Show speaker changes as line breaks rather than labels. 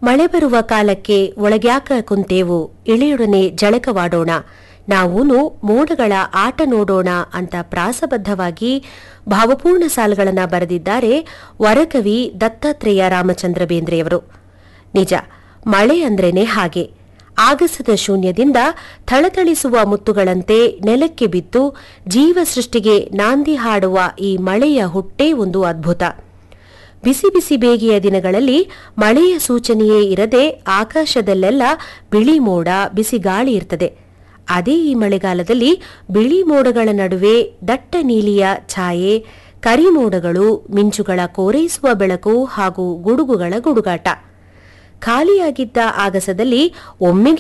ಮಳೆ ಬರುವ ಕಾಲಕ್ಕೆ ಒಳಗ್ಯಾಕ ಕುಂತೇವು ಇಳಿಯೊಡನೆ ಜಳಕವಾಡೋಣ ನಾವೂನು ಮೋಡಗಳ ಆಟ ನೋಡೋಣ ಅಂತ ಪ್ರಾಸಬದ್ಧವಾಗಿ ಭಾವಪೂರ್ಣ ಸಾಲುಗಳನ್ನ ಬರೆದಿದ್ದಾರೆ ವರಕವಿ ದತ್ತಾತ್ರೇಯ ರಾಮಚಂದ್ರ ಬೇಂದ್ರೆಯವರು ನಿಜ ಮಳೆ ಅಂದ್ರೇನೆ ಹಾಗೆ ಆಗಸದ ಶೂನ್ಯದಿಂದ ಥಳಥಳಿಸುವ ಮುತ್ತುಗಳಂತೆ ನೆಲಕ್ಕೆ ಬಿದ್ದು ಜೀವ ಸೃಷ್ಟಿಗೆ ನಾಂದಿ ಹಾಡುವ ಈ ಮಳೆಯ ಹುಟ್ಟೇ ಒಂದು ಅದ್ಭುತ ಬಿಸಿ ಬಿಸಿ ಬೇಗೆಯ ದಿನಗಳಲ್ಲಿ ಮಳೆಯ ಸೂಚನೆಯೇ ಇರದೆ ಆಕಾಶದಲ್ಲೆಲ್ಲ ಬಿಳಿ ಮೋಡ ಬಿಸಿ ಗಾಳಿ ಇರ್ತದೆ ಅದೇ ಈ ಮಳೆಗಾಲದಲ್ಲಿ ಬಿಳಿ ಮೋಡಗಳ ನಡುವೆ ದಟ್ಟ ನೀಲಿಯ ಛಾಯೆ ಕರಿಮೋಡಗಳು ಮಿಂಚುಗಳ ಕೋರೈಸುವ ಬೆಳಕು ಹಾಗೂ ಗುಡುಗುಗಳ ಗುಡುಗಾಟ ಖಾಲಿಯಾಗಿದ್ದ ಆಗಸದಲ್ಲಿ ಒಮ್ಮೆಗೆ